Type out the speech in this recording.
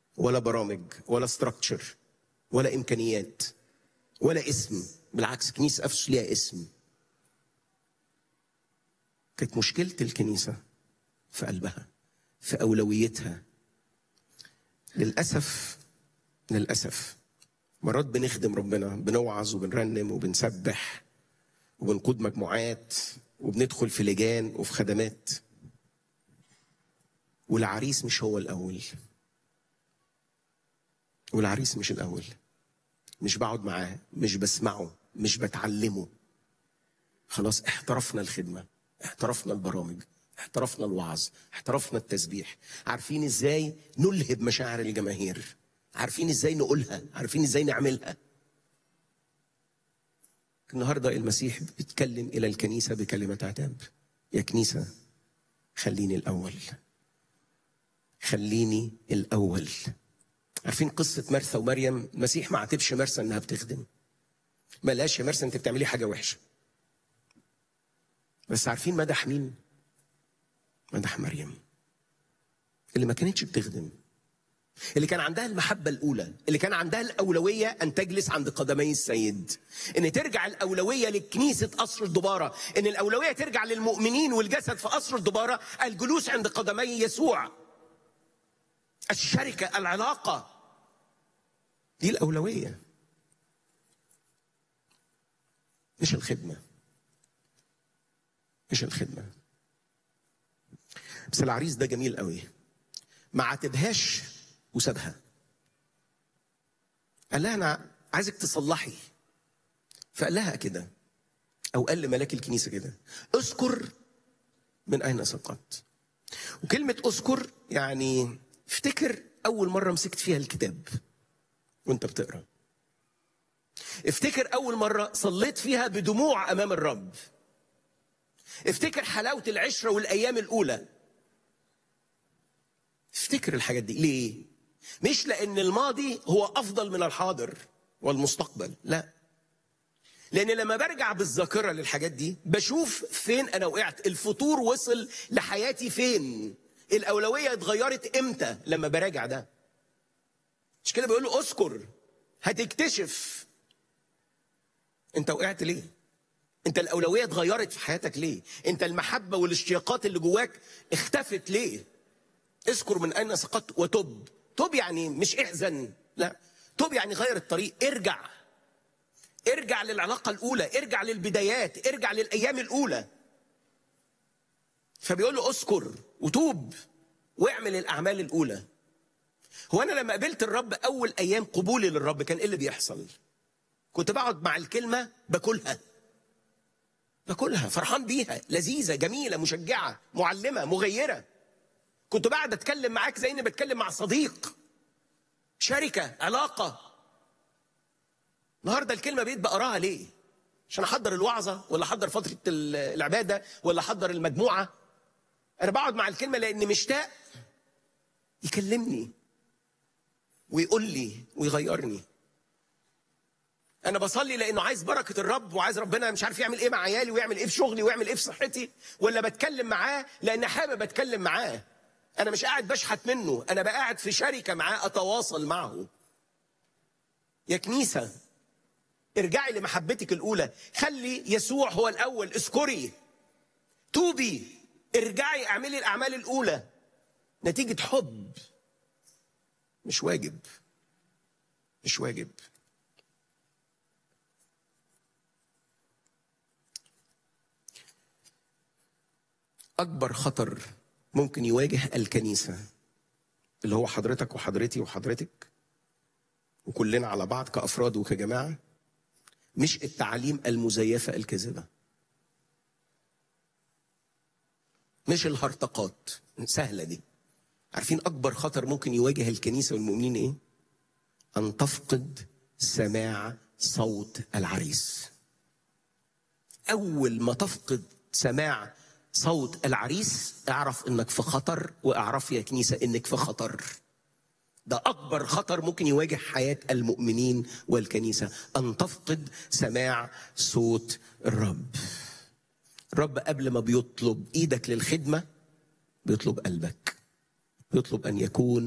ولا برامج ولا ستراكشر ولا امكانيات ولا اسم بالعكس كنيسه افسس ليها اسم كانت مشكله الكنيسه في قلبها في اولويتها للاسف للاسف مرات بنخدم ربنا بنوعظ وبنرنم وبنسبح وبنقود مجموعات وبندخل في لجان وفي خدمات والعريس مش هو الاول والعريس مش الاول مش بقعد معاه مش بسمعه مش بتعلمه خلاص احترفنا الخدمه احترفنا البرامج احترفنا الوعظ احترفنا التسبيح عارفين ازاي نلهب مشاعر الجماهير عارفين ازاي نقولها عارفين ازاي نعملها النهارده المسيح بيتكلم الى الكنيسه بكلمه عتاب يا كنيسه خليني الاول خليني الاول عارفين قصه مرثا ومريم المسيح ما عاتبش مرثا انها بتخدم ما قالهاش يا مرثا انت بتعملي حاجه وحشه بس عارفين مدح مين مدح مريم اللي ما كانتش بتخدم اللي كان عندها المحبة الأولى اللي كان عندها الأولوية أن تجلس عند قدمي السيد إن ترجع الأولوية لكنيسة قصر الدبارة إن الأولوية ترجع للمؤمنين والجسد في قصر الدبارة الجلوس عند قدمي يسوع الشركة العلاقة دي الأولوية مش الخدمة مش الخدمة بس العريس ده جميل قوي ما عاتبهاش وسابها قال لها انا عايزك تصلحي فقال لها كده او قال لملاك الكنيسه كده اذكر من اين سقطت وكلمه اذكر يعني افتكر اول مره مسكت فيها الكتاب وانت بتقرا افتكر اول مره صليت فيها بدموع امام الرب افتكر حلاوه العشره والايام الاولى افتكر الحاجات دي ليه مش لان الماضي هو افضل من الحاضر والمستقبل لا لان لما برجع بالذاكره للحاجات دي بشوف فين انا وقعت الفطور وصل لحياتي فين الاولويه اتغيرت امتى لما براجع ده مش كده بيقول له اذكر هتكتشف انت وقعت ليه انت الاولويه اتغيرت في حياتك ليه انت المحبه والاشتياقات اللي جواك اختفت ليه اذكر من اين سقطت وتب تب يعني مش احزن لا تب يعني غير الطريق ارجع ارجع للعلاقة الأولى ارجع للبدايات ارجع للأيام الأولى فبيقول له اذكر وتوب واعمل الأعمال الأولى هو أنا لما قابلت الرب أول أيام قبولي للرب كان إيه اللي بيحصل كنت بقعد مع الكلمة باكلها باكلها فرحان بيها لذيذة جميلة مشجعة معلمة مغيرة كنت بعد اتكلم معاك زي اني بتكلم مع صديق شركه علاقه النهارده الكلمه بقيت بقراها ليه عشان احضر الوعظه ولا احضر فتره العباده ولا احضر المجموعه انا بقعد مع الكلمه لاني مشتاق يكلمني ويقول لي ويغيرني انا بصلي لانه عايز بركه الرب وعايز ربنا مش عارف يعمل ايه مع عيالي ويعمل ايه في شغلي ويعمل ايه في صحتي ولا بتكلم معاه لان حابب اتكلم معاه انا مش قاعد بشحت منه انا بقى قاعد في شركه معاه اتواصل معه يا كنيسه ارجعي لمحبتك الاولى خلي يسوع هو الاول اذكري توبي ارجعي اعملي الاعمال الاولى نتيجه حب مش واجب مش واجب اكبر خطر ممكن يواجه الكنيسة اللي هو حضرتك وحضرتي وحضرتك وكلنا على بعض كأفراد وكجماعة مش التعاليم المزيفة الكاذبة مش الهرطقات سهلة دي عارفين أكبر خطر ممكن يواجه الكنيسة والمؤمنين إيه؟ أن تفقد سماع صوت العريس أول ما تفقد سماع صوت العريس اعرف انك في خطر واعرف يا كنيسه انك في خطر ده اكبر خطر ممكن يواجه حياه المؤمنين والكنيسه ان تفقد سماع صوت الرب الرب قبل ما بيطلب ايدك للخدمه بيطلب قلبك بيطلب ان يكون